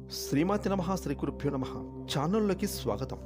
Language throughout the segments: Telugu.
శ్రీమాతి నమ శ్రీ గురుభ్యో నమ ఛానల్లోకి స్వాగతం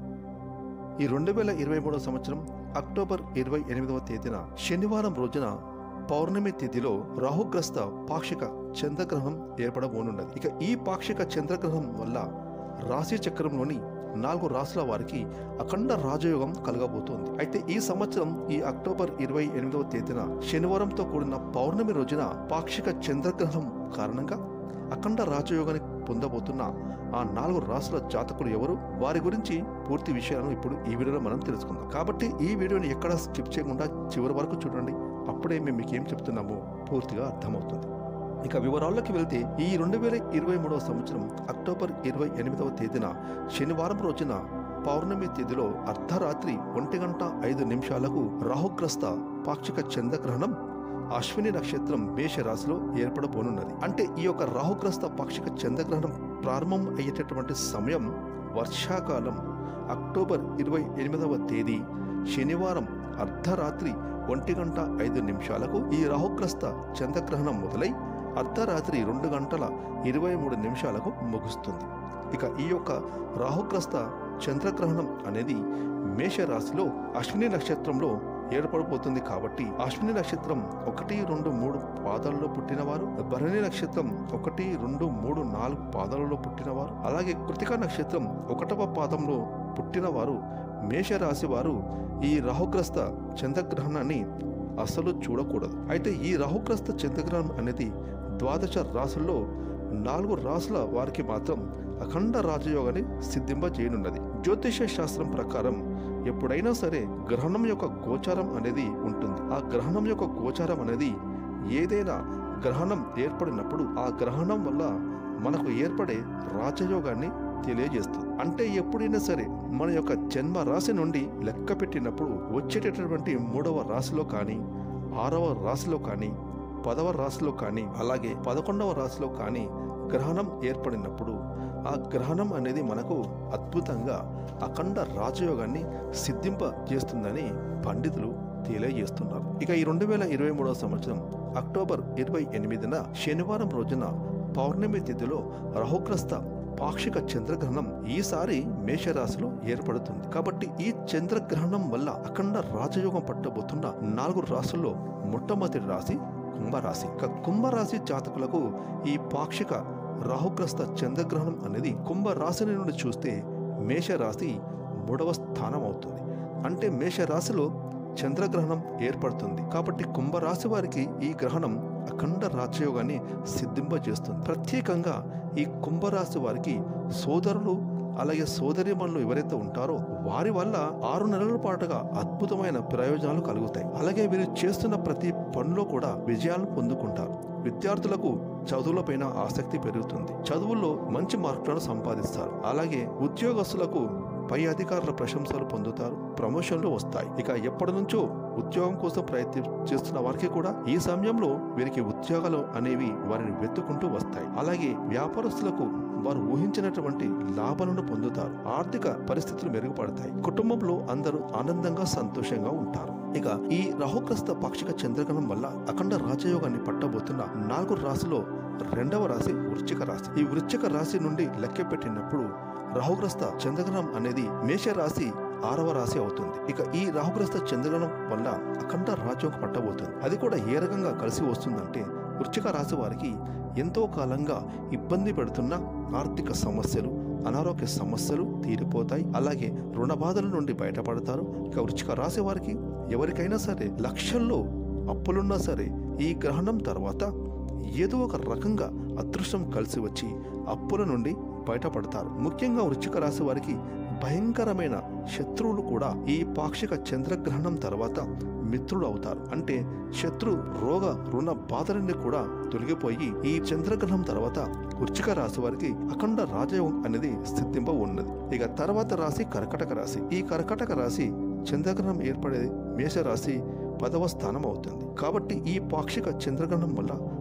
ఈ రెండు వేల ఇరవై మూడవ సంవత్సరం అక్టోబర్ ఇరవై ఎనిమిదవ తేదీన శనివారం రోజున పౌర్ణమి తిథిలో రాహుగ్రస్త పాక్షిక చంద్రగ్రహణం ఏర్పడబోనున్నది ఇక ఈ పాక్షిక చంద్రగ్రహణం వల్ల రాశి చక్రంలోని నాలుగు రాశుల వారికి అఖండ రాజయోగం కలగబోతోంది అయితే ఈ సంవత్సరం ఈ అక్టోబర్ ఇరవై ఎనిమిదవ తేదీన శనివారంతో కూడిన పౌర్ణమి రోజున పాక్షిక చంద్రగ్రహణం కారణంగా అఖండ రాజయోగాన్ని పొందబోతున్న ఆ నాలుగు రాసుల జాతకులు ఎవరు వారి గురించి పూర్తి విషయాలను ఇప్పుడు ఈ వీడియోలో మనం తెలుసుకుందాం కాబట్టి ఈ వీడియోని ఎక్కడ స్కిప్ చేయకుండా చివరి వరకు చూడండి అప్పుడే మేము మీకు ఏం చెప్తున్నామో పూర్తిగా అర్థమవుతుంది ఇక వివరాల్లోకి వెళ్తే ఈ రెండు వేల ఇరవై మూడవ సంవత్సరం అక్టోబర్ ఇరవై ఎనిమిదవ తేదీన శనివారం రోజున పౌర్ణమి తేదీలో అర్ధరాత్రి ఒంటి గంట ఐదు నిమిషాలకు రాహుగ్రస్త పాక్షిక చంద్రగ్రహణం అశ్విని నక్షత్రం మేషరాశిలో ఏర్పడబోనున్నది అంటే ఈ యొక్క రాహుగ్రస్త పాక్షిక చంద్రగ్రహణం ప్రారంభం అయ్యేటటువంటి సమయం వర్షాకాలం అక్టోబర్ ఇరవై ఎనిమిదవ తేదీ శనివారం అర్ధరాత్రి ఒంటి గంట ఐదు నిమిషాలకు ఈ రాహుగ్రస్త చంద్రగ్రహణం మొదలై అర్ధరాత్రి రెండు గంటల ఇరవై మూడు నిమిషాలకు ముగుస్తుంది ఇక ఈ యొక్క రాహుగ్రస్త చంద్రగ్రహణం అనేది మేషరాశిలో అశ్విని నక్షత్రంలో ఏర్పడబోతుంది కాబట్టి అశ్విని నక్షత్రం ఒకటి రెండు మూడు పాదాలలో పుట్టినవారు భరణి నక్షత్రం ఒకటి రెండు మూడు నాలుగు పాదాలలో పుట్టినవారు అలాగే కృతికా నక్షత్రం ఒకటవ పాదంలో పుట్టినవారు మేషరాశి వారు ఈ రాహుగ్రస్త చంద్రగ్రహణాన్ని అసలు చూడకూడదు అయితే ఈ రాహుగ్రస్త చంద్రగ్రహణం అనేది ద్వాదశ రాసుల్లో నాలుగు రాసుల వారికి మాత్రం అఖండ రాజయోగాన్ని సిద్ధింపజేయనున్నది జ్యోతిష శాస్త్రం ప్రకారం ఎప్పుడైనా సరే గ్రహణం యొక్క గోచారం అనేది ఉంటుంది ఆ గ్రహణం యొక్క గోచారం అనేది ఏదైనా గ్రహణం ఏర్పడినప్పుడు ఆ గ్రహణం వల్ల మనకు ఏర్పడే రాజయోగాన్ని తెలియజేస్తుంది అంటే ఎప్పుడైనా సరే మన యొక్క జన్మ రాశి నుండి లెక్క పెట్టినప్పుడు వచ్చేటటువంటి మూడవ రాశిలో కానీ ఆరవ రాశిలో కానీ పదవ రాశిలో కానీ అలాగే పదకొండవ రాశిలో కానీ గ్రహణం ఏర్పడినప్పుడు ఆ గ్రహణం అనేది మనకు అద్భుతంగా అఖండ రాజయోగాన్ని సిద్ధింప చేస్తుందని పండితులు తెలియజేస్తున్నారు ఇక ఈ రెండు వేల ఇరవై మూడవ సంవత్సరం అక్టోబర్ ఇరవై ఎనిమిదిన శనివారం రోజున పౌర్ణమి తిథిలో రాహుగ్రస్త పాక్షిక చంద్రగ్రహణం ఈసారి మేషరాశిలో ఏర్పడుతుంది కాబట్టి ఈ చంద్రగ్రహణం వల్ల అఖండ రాజయోగం పట్టబోతున్న నాలుగు రాశుల్లో మొట్టమొదటి రాశి కుంభరాశి ఇక కుంభరాశి జాతకులకు ఈ పాక్షిక రాహుగ్రస్త చంద్రగ్రహణం అనేది కుంభరాశిని నుండి చూస్తే మేషరాశి మూడవ స్థానం అవుతుంది అంటే మేషరాశిలో చంద్రగ్రహణం ఏర్పడుతుంది కాబట్టి కుంభరాశి వారికి ఈ గ్రహణం అఖండ రాజయోగాన్ని సిద్ధింపజేస్తుంది ప్రత్యేకంగా ఈ కుంభరాశి వారికి సోదరులు అలాగే సోదరిమణులు ఎవరైతే ఉంటారో వారి వల్ల ఆరు నెలల పాటుగా అద్భుతమైన ప్రయోజనాలు కలుగుతాయి అలాగే వీరు చేస్తున్న ప్రతి పనిలో కూడా విజయాలను పొందుకుంటారు విద్యార్థులకు చదువులపైన ఆసక్తి పెరుగుతుంది చదువుల్లో మంచి మార్కులను సంపాదిస్తారు అలాగే ఉద్యోగస్తులకు పై అధికారుల ప్రశంసలు పొందుతారు ప్రమోషన్లు వస్తాయి ఇక ఎప్పటి నుంచో ఉద్యోగం కోసం ప్రయత్నం చేస్తున్న వారికి కూడా ఈ సమయంలో వీరికి ఉద్యోగాలు అనేవి వారిని వెతుకుంటూ వస్తాయి అలాగే వ్యాపారస్తులకు వారు ఊహించినటువంటి లాభాలను పొందుతారు ఆర్థిక పరిస్థితులు మెరుగుపడతాయి కుటుంబంలో అందరూ ఆనందంగా సంతోషంగా ఉంటారు ఇక ఈ రాహుగ్రస్త పాక్షిక చంద్రగ్రహణం వల్ల అఖండ రాజయోగాన్ని పట్టబోతున్న నాలుగు రాశిలో రెండవ రాశి వృశ్చిక రాశి ఈ వృశ్చిక రాశి నుండి లెక్క పెట్టినప్పుడు రాహుగ్రస్త చంద్రగ్రహణం అనేది మేషరాశి ఆరవ రాశి అవుతుంది ఇక ఈ రాహుగ్రస్త చంద్రగ్రహణం వల్ల అఖండ రాజ్యం పట్టబోతుంది అది కూడా ఏ రకంగా కలిసి వస్తుందంటే వృశ్చిక రాశి వారికి ఎంతో కాలంగా ఇబ్బంది పెడుతున్న ఆర్థిక సమస్యలు అనారోగ్య సమస్యలు తీరిపోతాయి అలాగే రుణ బాధల నుండి బయటపడతారు ఇక వృశ్చిక రాశి వారికి ఎవరికైనా సరే లక్షల్లో అప్పులున్నా సరే ఈ గ్రహణం తర్వాత ఏదో ఒక రకంగా అదృష్టం కలిసి వచ్చి అప్పుల నుండి బయటపడతారు ముఖ్యంగా వృశ్చిక రాశి వారికి భయంకరమైన శత్రువులు కూడా ఈ పాక్షిక చంద్రగ్రహణం తర్వాత మిత్రులు అవుతారు అంటే శత్రు రోగ రుణ బాధలన్నీ కూడా తొలగిపోయి ఈ చంద్రగ్రహణం తర్వాత వృశ్చిక రాశి వారికి అఖండ రాజయోగం అనేది స్థితింప ఉన్నది ఇక తర్వాత రాశి కర్కటక రాశి ఈ కర్కటక రాశి చంద్రగ్రహణం ఏర్పడే మేషరాశి పదవ స్థానం అవుతుంది కాబట్టి ఈ పాక్షిక చంద్రగ్రహణం వల్ల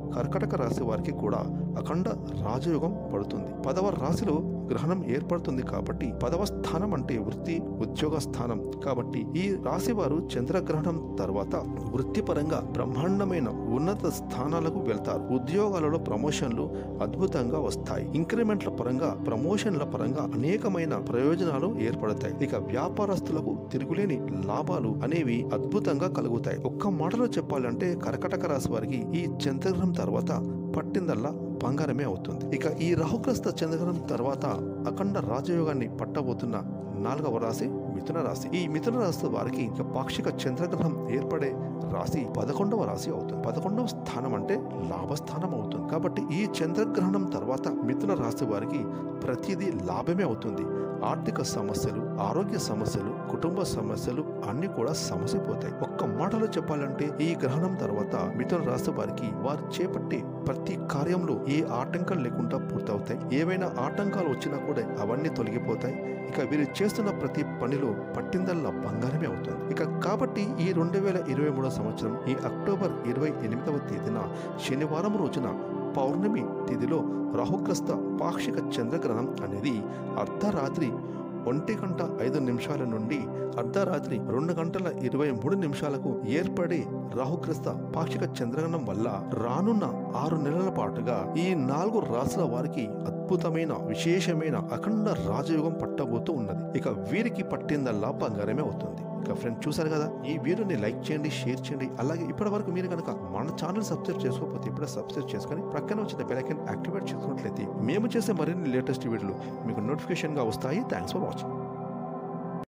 కర్కటక రాశి వారికి కూడా అఖండ రాజయోగం పడుతుంది పదవ రాశిలో గ్రహణం ఏర్పడుతుంది కాబట్టి పదవ స్థానం అంటే వృత్తి ఉద్యోగ స్థానం కాబట్టి ఈ రాశి వారు చంద్రగ్రహణం తర్వాత వృత్తిపరంగా బ్రహ్మాండమైన ఉన్నత స్థానాలకు వెళ్తారు ఉద్యోగాలలో ప్రమోషన్లు అద్భుతంగా వస్తాయి ఇంక్రిమెంట్ల పరంగా ప్రమోషన్ల పరంగా అనేకమైన ప్రయోజనాలు ఏర్పడతాయి ఇక వ్యాపారస్తులకు తిరుగులేని లాభాలు అనేవి అద్భుతంగా కలుగుతాయి ఒక్క మాటలో చెప్పాలంటే కర్కటక రాశి వారికి ఈ చంద్రగ్రహణం తర్వాత పట్టిందల్లా బంగారమే అవుతుంది ఇక ఈ రాహుగ్రస్త చంద్రగ్రహణం తర్వాత అఖండ రాజయోగాన్ని పట్టబోతున్న నాలుగవ రాశి మిథున రాశి ఈ మిథున రాశి వారికి ఇక పాక్షిక చంద్రగ్రహణం ఏర్పడే రాశి పదకొండవ రాశి అవుతుంది పదకొండవ స్థానం అంటే లాభస్థానం అవుతుంది కాబట్టి ఈ చంద్రగ్రహణం తర్వాత మిథున రాశి వారికి ప్రతిదీ లాభమే అవుతుంది ఆర్థిక సమస్యలు ఆరోగ్య సమస్యలు కుటుంబ సమస్యలు అన్ని కూడా సమసిపోతాయి ఒక్క మాటలో చెప్పాలంటే ఈ గ్రహణం తర్వాత మిథున రాశి వారికి వారు చేపట్టే ప్రతి కార్యంలో ఏ ఆటంకం లేకుండా పూర్తవుతాయి ఏవైనా ఆటంకాలు వచ్చినా కూడా అవన్నీ తొలగిపోతాయి ఇక వీరు చేస్తున్న ప్రతి పనిలో పట్టిందల్లా బంగారమే అవుతుంది ఇక కాబట్టి ఈ రెండు వేల ఇరవై మూడో సంవత్సరం ఈ అక్టోబర్ ఇరవై ఎనిమిదవ తేదీన శనివారం రోజున పౌర్ణమి తిథిలో రాహుగ్రస్త పాక్షిక చంద్రగ్రహణం అనేది అర్ధరాత్రి ఒంటి గంట ఐదు నిమిషాల నుండి అర్ధరాత్రి రెండు గంటల ఇరవై మూడు నిమిషాలకు ఏర్పడే రాహుగ్రస్త పాక్షిక చంద్రగ్రహణం వల్ల రానున్న ఆరు నెలల పాటుగా ఈ నాలుగు రాసుల వారికి అద్భుతమైన విశేషమైన అఖండ రాజయోగం పట్టబోతూ ఉన్నది ఇక వీరికి పట్టిందల్లా బంగారమే అవుతుంది ఇక ఫ్రెండ్స్ చూసారు కదా ఈ వీడియోని లైక్ చేయండి షేర్ చేయండి అలాగే ఇప్పటి వరకు మీరు కనుక మన ఛానల్ సబ్స్క్రైబ్ చేసుకోకపోతే ఇప్పుడే సబ్స్క్రైబ్ చేసుకొని ప్రక్కన వచ్చిన బెల్ ఐకాన్ యాక్టివేట్ చేసుకున్నట్లయితే మేము చేసే మరిన్ని లేటెస్ట్ వీడియోలు మీకు నోటిఫికేషన్గా వస్తాయి థ్యాంక్స్ ఫర్ వాచింగ్